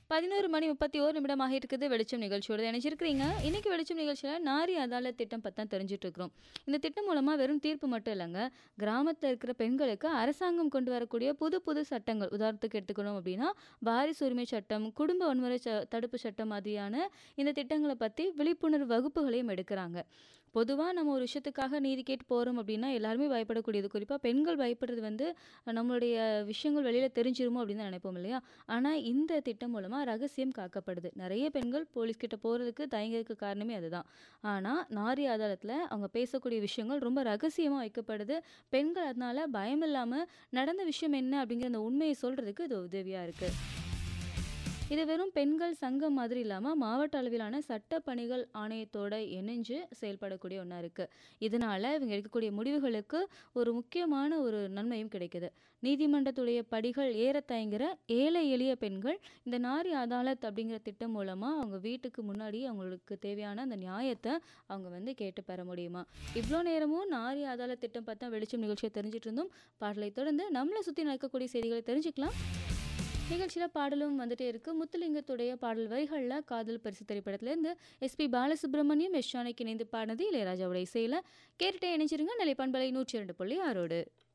பதினோரு மணி முப்பத்தி ஓரு நிமிடமாக இருக்குது வெளிச்சம் நிகழ்ச்சியோட இணைச்சிருக்கிறீங்க இன்னைக்கு வெளிச்சம் நிகழ்ச்சியில் நாரி அதாலத் திட்டம் பற்றி தான் தெரிஞ்சுட்டு இருக்கிறோம் இந்த திட்டம் மூலமாக வெறும் தீர்ப்பு மட்டும் இல்லைங்க கிராமத்தில் இருக்கிற பெண்களுக்கு அரசாங்கம் கொண்டு வரக்கூடிய புது புது சட்டங்கள் உதாரணத்துக்கு எடுத்துக்கணும் அப்படின்னா வாரிசு உரிமை சட்டம் குடும்ப வன்முறை ச தடுப்பு சட்டம் மாதிரியான இந்த திட்டங்களை பற்றி விழிப்புணர்வு வகுப்புகளையும் எடுக்கிறாங்க பொதுவாக நம்ம ஒரு விஷயத்துக்காக நீதி கேட்டு போகிறோம் அப்படின்னா எல்லாருமே பயப்படக்கூடியது குறிப்பாக பெண்கள் பயப்படுறது வந்து நம்மளுடைய விஷயங்கள் வெளியில் தெரிஞ்சிருமோ அப்படின்னு தான் நினைப்போம் இல்லையா ஆனால் இந்த திட்டம் மூலமாக ரகசியம் காக்கப்படுது நிறைய பெண்கள் போலீஸ்கிட்ட போகிறதுக்கு தயங்கிறதுக்கு காரணமே அதுதான் ஆனால் நாரி அதாலத்தில் அவங்க பேசக்கூடிய விஷயங்கள் ரொம்ப ரகசியமாக வைக்கப்படுது பெண்கள் அதனால பயம் இல்லாமல் நடந்த விஷயம் என்ன அப்படிங்கிற அந்த உண்மையை சொல்கிறதுக்கு இது உதவியாக இருக்குது இது வெறும் பெண்கள் சங்கம் மாதிரி இல்லாமல் மாவட்ட அளவிலான சட்ட பணிகள் ஆணையத்தோட இணைஞ்சு செயல்படக்கூடிய ஒன்றா இருக்குது இதனால் இவங்க எடுக்கக்கூடிய முடிவுகளுக்கு ஒரு முக்கியமான ஒரு நன்மையும் கிடைக்குது நீதிமன்றத்துடைய படிகள் ஏற தயங்குற ஏழை எளிய பெண்கள் இந்த நாரி அதாலத் அப்படிங்கிற திட்டம் மூலமாக அவங்க வீட்டுக்கு முன்னாடி அவங்களுக்கு தேவையான அந்த நியாயத்தை அவங்க வந்து கேட்டு பெற முடியுமா இவ்வளோ நேரமும் நாரி அதாலத் திட்டம் பார்த்தா வெளிச்சம் நிகழ்ச்சியை தெரிஞ்சிட்டு இருந்தோம் பாடலை தொடர்ந்து நம்மளை சுற்றி நடக்கக்கூடிய செய்திகளை தெரிஞ்சுக்கலாம் நிகழ்ச்சியில் பாடலும் வந்துட்டே இருக்கு முத்துலிங்கத்துடைய பாடல் வரிகளில் காதல் பரிசு திரைப்படத்திலேருந்து எஸ்பி பாலசுப்ரமணியம் எஸ் ஜானகி இணைந்து பாடினது இளையராஜாவுடைய இசையில் கேட்டுட்டே இணைச்சிருங்க நிலைப்பண்பலை நூற்றி இரண்டு புள்ளி ஆறோடு